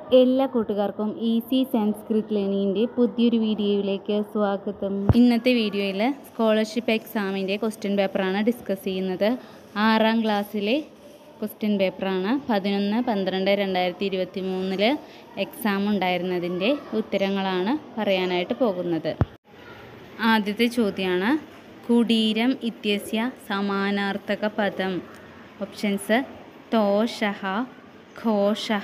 എല്ലാ കൂട്ടുകാർക്കും ഈസി സംസ്കൃത് ലേണിങ്ങിൻ്റെ പുതിയൊരു വീഡിയോയിലേക്ക് സ്വാഗതം ഇന്നത്തെ വീഡിയോയിൽ സ്കോളർഷിപ്പ് എക്സാമിൻ്റെ ക്വസ്റ്റ്യൻ പേപ്പറാണ് ഡിസ്കസ് ചെയ്യുന്നത് ആറാം ക്ലാസ്സിലെ ക്വസ്റ്റ്യൻ പേപ്പറാണ് പതിനൊന്ന് പന്ത്രണ്ട് രണ്ടായിരത്തി ഇരുപത്തി മൂന്നിൽ എക്സാം ഉണ്ടായിരുന്നതിൻ്റെ ഉത്തരങ്ങളാണ് പറയാനായിട്ട് പോകുന്നത് ആദ്യത്തെ ചോദ്യമാണ് കുടീരം ഇത്യസ്യ സമാനാർത്ഥക പദം ഓപ്ഷൻസ് തോഷഃ ഘോഷഃ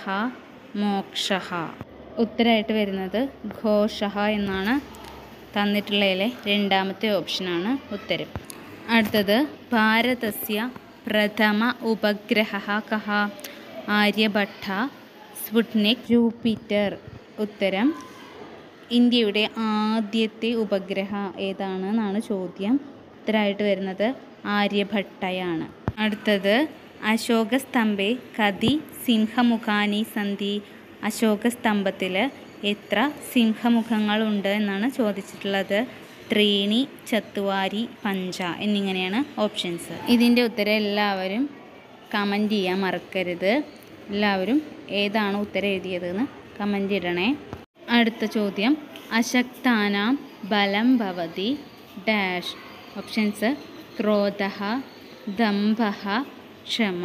മോക്ഷഃ ഉത്തരമായിട്ട് വരുന്നത് ഘോഷഃ എന്നാണ് തന്നിട്ടുള്ളതിലെ രണ്ടാമത്തെ ഓപ്ഷനാണ് ഉത്തരം അടുത്തത് ഭാരതസ്യ പ്രഥമ ഉപഗ്രഹ കഹ ആര്യഭട്ട സ്പുട്നിക് ജൂപ്പിറ്റർ ഉത്തരം ഇന്ത്യയുടെ ആദ്യത്തെ ഉപഗ്രഹ ഏതാണ് എന്നാണ് ചോദ്യം ഉത്തരമായിട്ട് വരുന്നത് ആര്യഭട്ടയാണ് അടുത്തത് അശോകസ്തംഭേ കതി സിംഹമുഖാനി സന്ധി അശോകസ്തംഭത്തിൽ എത്ര സിംഹമുഖങ്ങളുണ്ട് എന്നാണ് ചോദിച്ചിട്ടുള്ളത് ത്രീണി ചത്തുവാരി പഞ്ച എന്നിങ്ങനെയാണ് ഓപ്ഷൻസ് ഇതിൻ്റെ ഉത്തരം എല്ലാവരും കമൻറ്റ് ചെയ്യാൻ മറക്കരുത് എല്ലാവരും ഏതാണ് ഉത്തരം എഴുതിയതെന്ന് കമൻറ്റ് ഇടണേ അടുത്ത ചോദ്യം അശക്താനാം ബലം ഭവതി ഡാഷ് ഓപ്ഷൻസ് ക്രോധ ദംഭ ക്ഷമ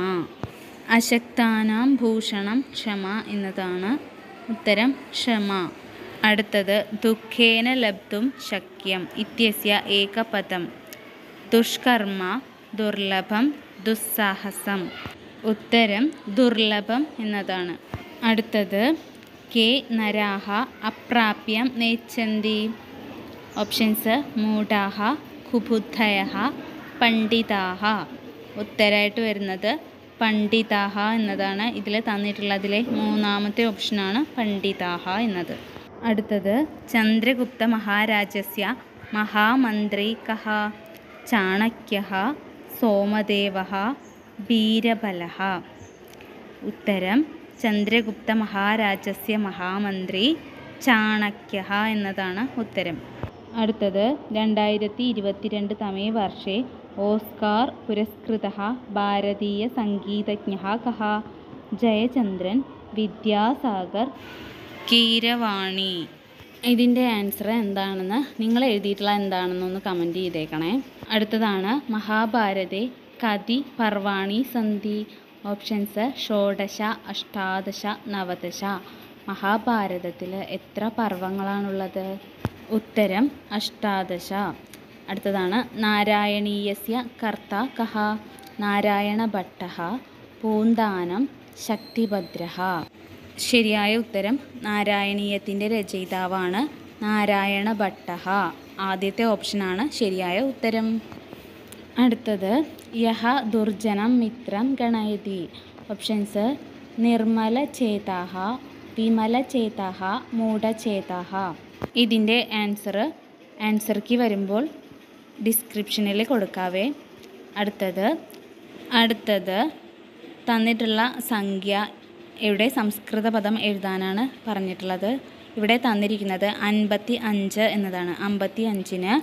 അശക്താനാം ഭൂഷണം ക്ഷമ എന്നതാണ് ഉത്തരം ക്ഷമ അടുത്തത് ദുഃഖേന ലബ്ധും ശക്യം ഇത്യസ്യ ഏകപദം ദുഷ്കർമ്മ ദുർലഭം ദുസ്സാഹസം ഉത്തരം ദുർലഭം എന്നതാണ് അടുത്തത് കെ നരാഹ അപ്രാപ്യം നേച്ഛന്തി ഓപ്ഷൻസ് മൂഢാഹ കുബുദ്ധയ പണ്ഡിതാഹ ഉത്തരമായിട്ട് വരുന്നത് പണ്ഡിതാഹ എന്നതാണ് ഇതിൽ തന്നിട്ടുള്ളതിലെ മൂന്നാമത്തെ ഓപ്ഷനാണ് പണ്ഡിതാഹ എന്നത് അടുത്തത് ചന്ദ്രഗുപ്ത മഹാരാജസ്യ മഹാമന്ത്രി കഹ ചാണക്യ സോമദേവ ബീരബല ഉത്തരം ചന്ദ്രഗുപ്ത മഹാരാജസ്യ മഹാമന്ത്രി ചാണക്യ എന്നതാണ് ഉത്തരം അടുത്തത് രണ്ടായിരത്തി ഇരുപത്തിരണ്ട് തമേ വർഷേ ഓസ്കാർ പുരസ്കൃത ഭാരതീയ സംഗീതജ്ഞ കഹ ജയചന്ദ്രൻ വിദ്യാസാഗർ കീരവാണി ഇതിൻ്റെ ആൻസർ എന്താണെന്ന് നിങ്ങൾ എഴുതിയിട്ടുള്ള എന്താണെന്നൊന്ന് കമൻറ്റ് ചെയ്തേക്കണേ അടുത്തതാണ് മഹാഭാരതെ കതി പർവാണി സന്ധി ഓപ്ഷൻസ് ഷോഡശ അഷ്ടാദശ നവദശ മഹാഭാരതത്തിൽ എത്ര പർവ്വങ്ങളാണുള്ളത് ഉത്തരം അഷ്ടാദശ അടുത്തതാണ് നാരായണീയസ്യ കർത്ത കഹ നാരായണ ഭട്ട പൂന്താനം ശക്തിഭദ്ര ശരിയായ ഉത്തരം നാരായണീയത്തിൻ്റെ രചയിതാവാണ് നാരായണ ഭട്ട ആദ്യത്തെ ഓപ്ഷനാണ് ശരിയായ ഉത്തരം അടുത്തത് യഹ ദുർജനം മിത്രം ഗണയതി ഓപ്ഷൻസ് നിർമ്മല ചേതാഹ വിമല ചേതാഹ മൂഢചേതാഹ ഇതിൻ്റെ ആൻസർ ആൻസർക്ക് വരുമ്പോൾ ഡിസ്ക്രിപ്ഷനിൽ കൊടുക്കാവേ അടുത്തത് അടുത്തത് തന്നിട്ടുള്ള സംഖ്യ ഇവിടെ സംസ്കൃത പദം എഴുതാനാണ് പറഞ്ഞിട്ടുള്ളത് ഇവിടെ തന്നിരിക്കുന്നത് അൻപത്തി അഞ്ച് എന്നതാണ് അമ്പത്തി അഞ്ചിന്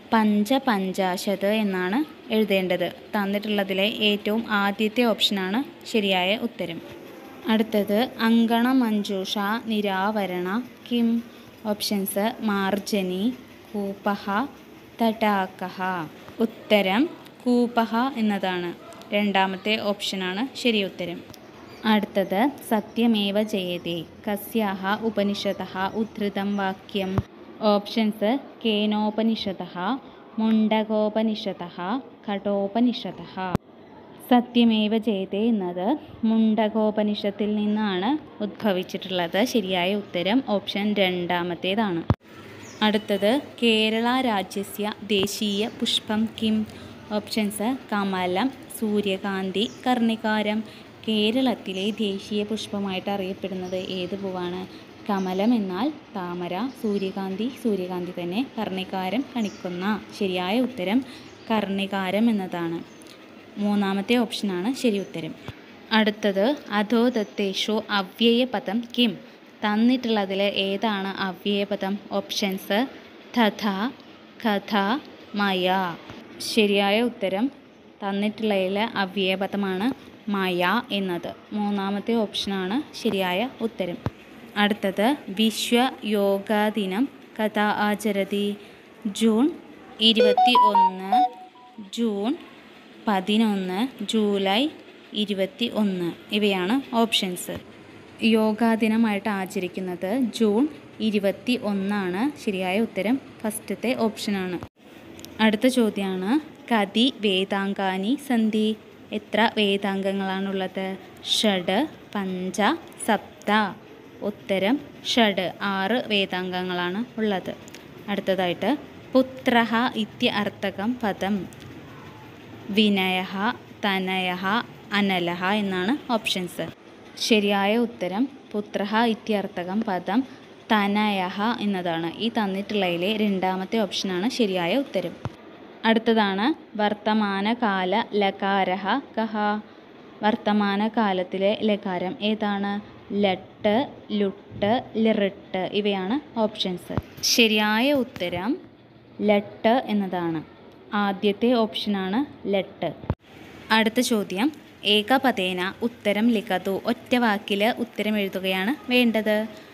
പഞ്ചപഞ്ചാശത് എന്നാണ് എഴുതേണ്ടത് തന്നിട്ടുള്ളതിലെ ഏറ്റവും ആദ്യത്തെ ഓപ്ഷനാണ് ശരിയായ ഉത്തരം അടുത്തത് അങ്കണ മഞ്ജൂഷ നിരാവരണ കിം ഓപ്ഷൻസ് മാർജനി കൂപഹ തടാകഹ ഉത്തരം കൂപഹ എന്നതാണ് രണ്ടാമത്തെ ഓപ്ഷനാണ് ശരി ഉത്തരം അടുത്തത് സത്യമേവ ജയതേ കസ്യാഹ ഉപനിഷത ഉദ്ധൃതം വാക്യം ഓപ്ഷൻസ് കേനോപനിഷത മുണ്ടകോപനിഷത ഘടോപനിഷത സത്യമേവ ജയതേ എന്നത് മുണ്ടകോപനിഷത്തിൽ നിന്നാണ് ഉദ്ഭവിച്ചിട്ടുള്ളത് ശരിയായ ഉത്തരം ഓപ്ഷൻ രണ്ടാമത്തേതാണ് അടുത്തത് കേരള രാജ്യസ്യ ദേശീയ പുഷ്പം കിം ഓപ്ഷൻസ് കമലം സൂര്യകാന്തി കർണികാരം കേരളത്തിലെ ദേശീയ പുഷ്പമായിട്ട് അറിയപ്പെടുന്നത് ഏത് പൂവാണ് കമലം എന്നാൽ താമര സൂര്യകാന്തി സൂര്യകാന്തി തന്നെ കർണികാരം കണിക്കുന്ന ശരിയായ ഉത്തരം കർണികാരം എന്നതാണ് മൂന്നാമത്തെ ഓപ്ഷനാണ് ശരി ഉത്തരം അടുത്തത് അധോദത്തേഷു അവ്യയപദം കിം തന്നിട്ടുള്ളതിൽ ഏതാണ് അവ്യയപദം ഓപ്ഷൻസ് തഥ കഥ മയ ശരിയായ ഉത്തരം തന്നിട്ടുള്ളതിൽ അവ്യയപദമാണ് മയ എന്നത് മൂന്നാമത്തെ ഓപ്ഷനാണ് ശരിയായ ഉത്തരം അടുത്തത് വിശ്വ യോഗാ ദിനം കഥ ആചരതി ജൂൺ ഇരുപത്തി ഒന്ന് ജൂൺ പതിനൊന്ന് ജൂലൈ ഇരുപത്തി ഒന്ന് ഇവയാണ് ഓപ്ഷൻസ് യോഗാ ദിനമായിട്ട് ആചരിക്കുന്നത് ജൂൺ ഇരുപത്തി ഒന്നാണ് ശരിയായ ഉത്തരം ഫസ്റ്റത്തെ ഓപ്ഷനാണ് അടുത്ത ചോദ്യമാണ് കതി വേദാംഗാനി സന്ധി എത്ര വേദാംഗങ്ങളാണുള്ളത് ഷഡ് പഞ്ച സപ്ത ഉത്തരം ഷഡ് ആറ് വേദാംഗങ്ങളാണ് ഉള്ളത് അടുത്തതായിട്ട് പുത്രഹ ഇത്യ അർത്ഥകം പദം വിനയ തനയ അനലഹ എന്നാണ് ഓപ്ഷൻസ് ശരിയായ ഉത്തരം പുത്രഹ ഇത്യർത്ഥകം പദം തനയഹ എന്നതാണ് ഈ തന്നിട്ടുള്ളതിലെ രണ്ടാമത്തെ ഓപ്ഷനാണ് ശരിയായ ഉത്തരം അടുത്തതാണ് വർത്തമാനകാല ലകാരഹ കഹ വർത്തമാനകാലത്തിലെ ലകാരം ഏതാണ് ലട്ട് ലുട്ട് ലിറിട്ട് ഇവയാണ് ഓപ്ഷൻസ് ശരിയായ ഉത്തരം ലട്ട് എന്നതാണ് ആദ്യത്തെ ഓപ്ഷനാണ് ലട്ട് അടുത്ത ചോദ്യം ഏകപദേന ഉത്തരം ലിഖതു ഒറ്റ വാക്കിൽ ഉത്തരം എഴുതുകയാണ് വേണ്ടത്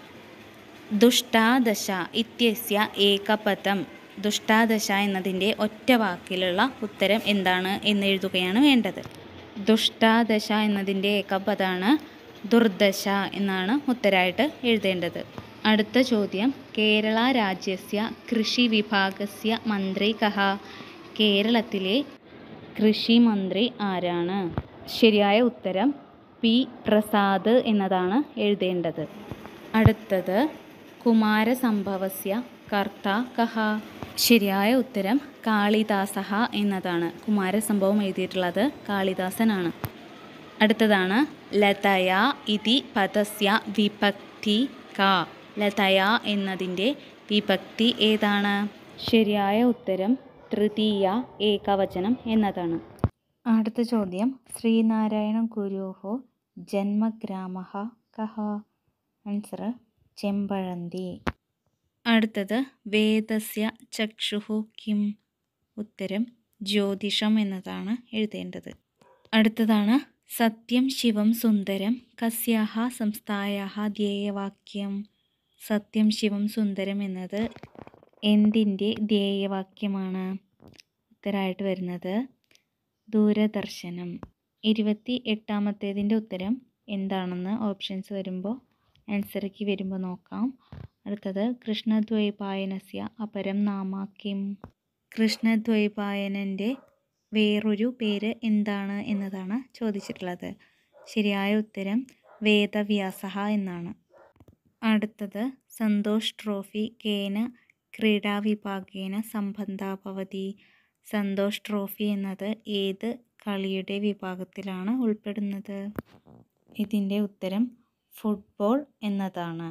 ദുഷ്ടാദശ ഇത്യസ്യ ഏകപദം ദുഷ്ടാദശ എന്നതിൻ്റെ ഒറ്റ വാക്കിലുള്ള ഉത്തരം എന്താണ് എന്ന് എഴുതുകയാണ് വേണ്ടത് ദുഷ്ടാദശ എന്നതിൻ്റെ ഏകപദമാണ് ദുർദശ എന്നാണ് ഉത്തരമായിട്ട് എഴുതേണ്ടത് അടുത്ത ചോദ്യം കേരള രാജ്യസ്യ കൃഷി വിഭാഗസ്യ മന്ത്രി കഹ കേരളത്തിലെ കൃഷി മന്ത്രി ആരാണ് ശരിയായ ഉത്തരം പി പ്രസാദ് എന്നതാണ് എഴുതേണ്ടത് അടുത്തത് കുമാരസംഭവസ്യ കർത്ത കഹ ശരിയായ ഉത്തരം കാളിദാസഹ എന്നതാണ് കുമാരസംഭവം എഴുതിയിട്ടുള്ളത് കാളിദാസനാണ് അടുത്തതാണ് ലതയ ഇതി പദസ്യ വിഭക്തി ക ലതയ എന്നതിൻ്റെ വിഭക്തി ഏതാണ് ശരിയായ ഉത്തരം തൃതീയ ഏകവചനം എന്നതാണ് അടുത്ത ചോദ്യം ശ്രീനാരായണ ഗുരുഹോ ജന്മഗ്രാമ കഹ ആൻസർ ചെമ്പഴന്തി അടുത്തത് വേദസ്യ ചക്ഷുഹു കിം ഉത്തരം ജ്യോതിഷം എന്നതാണ് എഴുതേണ്ടത് അടുത്തതാണ് സത്യം ശിവം സുന്ദരം കസ്യാഹ സംസ്ഥായാഹ ധ്യേയവാക്യം സത്യം ശിവം സുന്ദരം എന്നത് എന്തിൻ്റെ ധ്യേയവാക്യമാണ് ഉത്തരമായിട്ട് വരുന്നത് ദൂരദർശനം ഇരുപത്തി എട്ടാമത്തേതിൻ്റെ ഉത്തരം എന്താണെന്ന് ഓപ്ഷൻസ് വരുമ്പോൾ ആൻസർക്ക് വരുമ്പോൾ നോക്കാം അടുത്തത് കൃഷ്ണദ്വൈപായനസ്യ അപരം നാമ കിം കൃഷ്ണദ്വൈപായനൻ്റെ വേറൊരു പേര് എന്താണ് എന്നതാണ് ചോദിച്ചിട്ടുള്ളത് ശരിയായ ഉത്തരം വേദവ്യാസ എന്നാണ് അടുത്തത് സന്തോഷ് ട്രോഫി കേന ക്രീഡാവിഭാഗേന സംബന്ധാഭവതി സന്തോഷ് ട്രോഫി എന്നത് ഏത് കളിയുടെ വിഭാഗത്തിലാണ് ഉൾപ്പെടുന്നത് ഇതിൻ്റെ ഉത്തരം ഫുട്ബോൾ എന്നതാണ്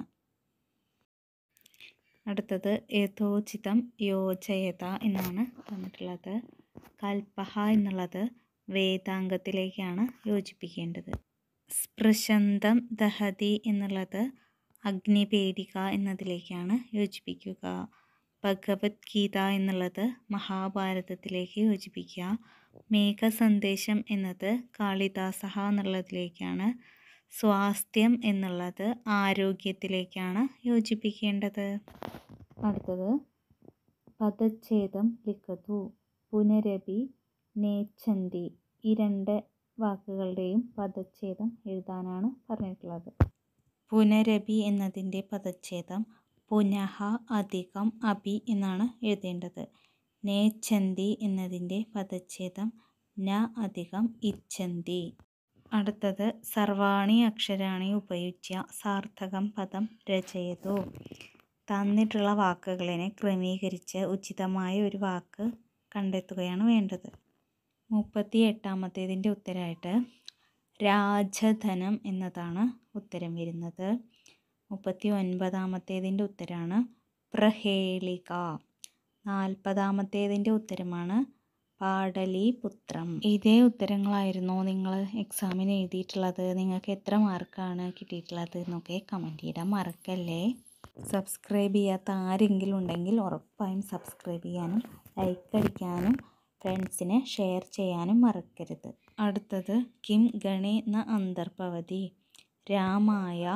അടുത്തത് യഥോചിതം യോജയത എന്നാണ് തന്നിട്ടുള്ളത് കൽപ്പഹ എന്നുള്ളത് വേദാംഗത്തിലേക്കാണ് യോജിപ്പിക്കേണ്ടത് സ്പൃശന്തം ദഹതി എന്നുള്ളത് അഗ്നിപേടിക എന്നതിലേക്കാണ് യോജിപ്പിക്കുക ഭഗവത്ഗീത എന്നുള്ളത് മഹാഭാരതത്തിലേക്ക് യോജിപ്പിക്കുക മേഘസന്ദേശം എന്നത് കാളിദാസഹ എന്നുള്ളതിലേക്കാണ് സ്വാസ്ഥ്യം എന്നുള്ളത് ആരോഗ്യത്തിലേക്കാണ് യോജിപ്പിക്കേണ്ടത് അടുത്തത് പദച്ഛേദം ലിഖതു പുനരപി നേച്ഛന്തി ഈ രണ്ട് വാക്കുകളുടെയും പദച്ഛേദം എഴുതാനാണ് പറഞ്ഞിട്ടുള്ളത് പുനരപി എന്നതിൻ്റെ പദച്ഛേദം പുനഃ അധികം അപി എന്നാണ് എഴുതേണ്ടത് നേച്ഛന്തി എന്നതിൻ്റെ പദച്ഛേദം ന അധികം ഇച്ഛന്തി അടുത്തത് സർവാണി അക്ഷരാണി ഉപയുജ്യ സാർത്ഥകം പദം രചയതു തന്നിട്ടുള്ള വാക്കുകളിനെ ക്രമീകരിച്ച് ഉചിതമായ ഒരു വാക്ക് കണ്ടെത്തുകയാണ് വേണ്ടത് മുപ്പത്തി എട്ടാമത്തേതിൻ്റെ ഉത്തരമായിട്ട് രാജധനം എന്നതാണ് ഉത്തരം വരുന്നത് മുപ്പത്തി ഒൻപതാമത്തേതിൻ്റെ ഉത്തരമാണ് പ്രഹേളിക നാൽപ്പതാമത്തേതിൻ്റെ ഉത്തരമാണ് പാടലീപുത്രം ഇതേ ഉത്തരങ്ങളായിരുന്നോ നിങ്ങൾ എക്സാമിന് എഴുതിയിട്ടുള്ളത് നിങ്ങൾക്ക് എത്ര മാർക്കാണ് കിട്ടിയിട്ടുള്ളത് എന്നൊക്കെ കമൻറ്റ് ചെയ്യാൻ മറക്കല്ലേ സബ്സ്ക്രൈബ് ചെയ്യാത്ത ആരെങ്കിലും ഉണ്ടെങ്കിൽ ഉറപ്പായും സബ്സ്ക്രൈബ് ചെയ്യാനും ലൈക്ക് അടിക്കാനും ഫ്രണ്ട്സിന് ഷെയർ ചെയ്യാനും മറക്കരുത് അടുത്തത് കിം ഗണി ന അന്തർഭവതി രാമായ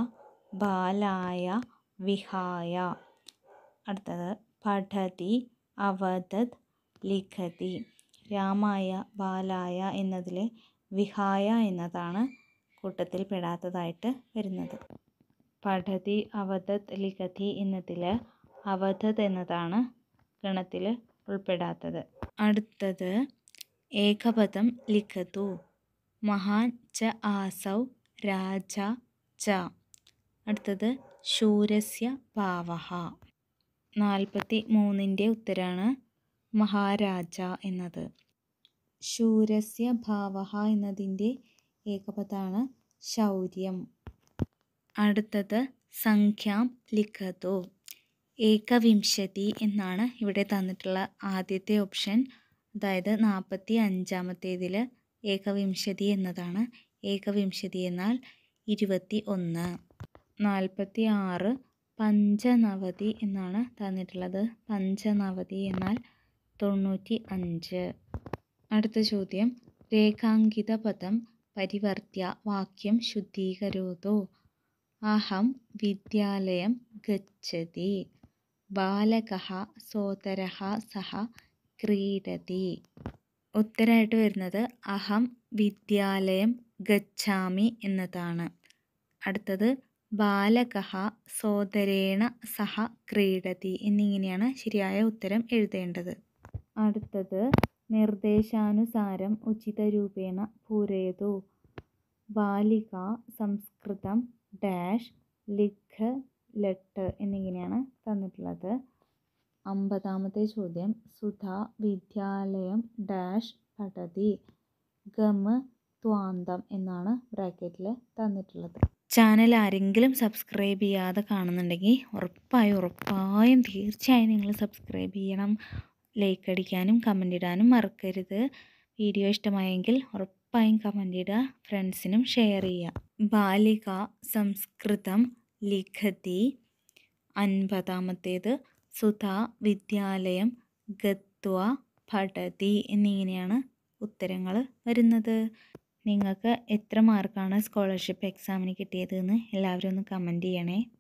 ബാലായ വിഹായ അടുത്തത് പഠതി അവദത് ലിഖതി രാമായ ബാലായ എന്നതിൽ വിഹായ എന്നതാണ് കൂട്ടത്തിൽ പെടാത്തതായിട്ട് വരുന്നത് പഠതി അവദത് ലിഖതി എന്നതിൽ അവധത് എന്നതാണ് ഗണത്തിൽ ഉൾപ്പെടാത്തത് അടുത്തത് ഏകപദം ലിഖതു മഹാൻ ച ആസൗ രാജ ച അടുത്തത് ശൂരസ്യ ഭാവഹ നാൽപ്പത്തി മൂന്നിൻ്റെ ഉത്തരാണ് മഹാരാജ എന്നത് ശൂരസ്യ ഭാവഹ എന്നതിൻ്റെ ഏകപദമാണ് ശൗര്യം അടുത്തത് സംഖ്യാം ലിഖതു ഏകവിംശതി എന്നാണ് ഇവിടെ തന്നിട്ടുള്ള ആദ്യത്തെ ഓപ്ഷൻ അതായത് നാൽപ്പത്തി അഞ്ചാമത്തേതിൽ ഏകവിംശതി എന്നതാണ് ഏകവിംശതി എന്നാൽ ഇരുപത്തി ഒന്ന് നാൽപ്പത്തി ആറ് പഞ്ചനവതി എന്നാണ് തന്നിട്ടുള്ളത് പഞ്ചനവതി എന്നാൽ തൊണ്ണൂറ്റി അഞ്ച് അടുത്ത ചോദ്യം രേഖാങ്കിത പദം പരിവർത്തിയ വാക്യം ശുദ്ധീകരോതോ അഹം വിദ്യാലയം ഗച്ഛതി ബാലകः സോദരः സഹ ക്രീഡതി ഉത്തരമായിട്ട് വരുന്നത് അഹം വിദ്യാലയം ഗച്ഛാമി എന്നതാണ് അടുത്തത് ബാലകः സോദരേണ സഹ ക്രീഡതി എന്നിങ്ങനെയാണ് ശരിയായ ഉത്തരം എഴുതേണ്ടത് അടുത്തത് നിർദ്ദേശാനുസാരം ഉചിതരൂപേണ പൂരയതു ബാലിക സംസ്കൃതം ഡാഷ് ലിഖ് ലെട്ട് എന്നിങ്ങനെയാണ് തന്നിട്ടുള്ളത് അമ്പതാമത്തെ ചോദ്യം സുധ വിദ്യാലയം ഡാഷ് പഠതി ഗമ ത്വാന്തം എന്നാണ് ബ്രാക്കറ്റിൽ തന്നിട്ടുള്ളത് ചാനൽ ആരെങ്കിലും സബ്സ്ക്രൈബ് ചെയ്യാതെ കാണുന്നുണ്ടെങ്കിൽ ഉറപ്പായും ഉറപ്പായും തീർച്ചയായും നിങ്ങൾ സബ്സ്ക്രൈബ് ചെയ്യണം ലൈക്ക് അടിക്കാനും കമൻ്റ് ഇടാനും മറക്കരുത് വീഡിയോ ഇഷ്ടമായെങ്കിൽ ഉറപ്പായും കമൻ്റ് ഇടുക ഫ്രണ്ട്സിനും ഷെയർ ചെയ്യുക ബാലിക സംസ്കൃതം ലിഖതി അൻപതാമത്തേത് സുധാ വിദ്യാലയം ഗത്വ പഠതി എന്നിങ്ങനെയാണ് ഉത്തരങ്ങൾ വരുന്നത് നിങ്ങൾക്ക് എത്ര മാർക്കാണ് സ്കോളർഷിപ്പ് എക്സാമിന് കിട്ടിയതെന്ന് എല്ലാവരും ഒന്ന് കമൻറ്റ് ചെയ്യണേ